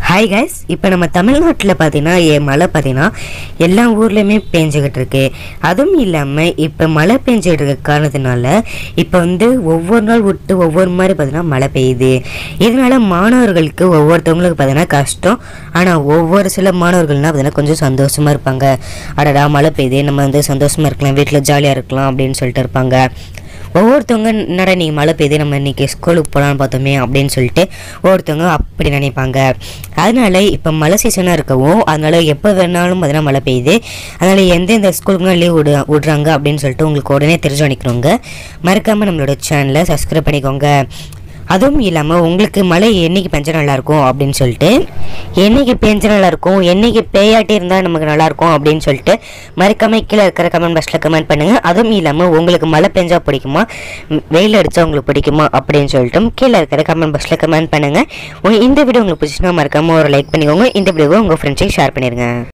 hi guys இப்போ நம்ம தமிழ்நாட்டில் பார்த்தீங்கன்னா என் மழை பார்த்தீங்கன்னா எல்லா ஊர்லேயுமே பேஞ்சுக்கிட்டு இருக்கு அதுவும் இல்லாமல் இப்போ மழை பெஞ்சிட்டு இருக்க காரணத்தினால இப்போ வந்து ஒவ்வொரு நாள் விட்டு ஒவ்வொரு மாதிரி பார்த்தீங்கன்னா மழை பெய்யுது இதனால மாணவர்களுக்கு ஒவ்வொருத்தவங்களுக்கு பார்த்தீங்கன்னா கஷ்டம் ஆனால் ஒவ்வொரு சில மாணவர்கள்னா பார்த்தீங்கன்னா கொஞ்சம் சந்தோஷமாக இருப்பாங்க அடடா மழை பெய்யுது நம்ம வந்து சந்தோஷமாக இருக்கலாம் வீட்டில் ஜாலியாக இருக்கலாம் அப்படின்னு சொல்லிட்டு இருப்பாங்க ஒவ்வொருத்தவங்க என்னடா நீங்கள் மழை பெய்யுது நம்ம இன்னைக்கு ஸ்கூலுக்கு போகலான்னு பார்த்தோமே அப்படின்னு சொல்லிட்டு ஒவ்வொருத்தவங்க அப்படி நினைப்பாங்க அதனால இப்போ மழை சீசனாக இருக்கவும் அதனால எப்போ வேணாலும் பார்த்தீங்கன்னா மழை பெய்யுது அதனால எந்தெந்த ஸ்கூலுக்குலாம் லீவ் விடு விடுறாங்க அப்படின்னு சொல்லிட்டு உங்களுக்கு உடனே தெரிஞ்சு பண்ணிக்கணுங்க மறக்காமல் நம்மளோட சேனலை சப்ஸ்கிரைப் பண்ணிக்கோங்க அதுவும் இல்லாமல் உங்களுக்கு மழை என்னைக்கு பெஞ்சா நல்லா இருக்கும் அப்படின்னு சொல்லிட்டு என்னைக்கு பெஞ்சா நல்லா இருக்கும் என்னைக்கு பேயாட்டி இருந்தால் நமக்கு நல்லா இருக்கும் அப்படின்னு சொல்லிட்டு மறக்காம கீழே இருக்கிற கமெண்ட் பாக்ஸில் கமெண்ட் பண்ணுங்க அதுவும் இல்லாமல் உங்களுக்கு மழை பெஞ்சா பிடிக்குமா ம், வெயில் அடிச்சா உங்களுக்கு பிடிக்குமா அப்படின்னு சொல்லிட்டு கீழே இருக்கிற கமெண்ட் பாக்ஸில் கமெண்ட் பண்ணுங்க உங்க- இந்த வீடியோ உங்களுக்கு பிடிச்சினா மறக்காம ஒரு லைக் பண்ணிக்கோங்க இந்த வீடியோவை உங்கள் ஃப்ரெண்ட்ஸையும் ஷேர் பண்ணிடுங்க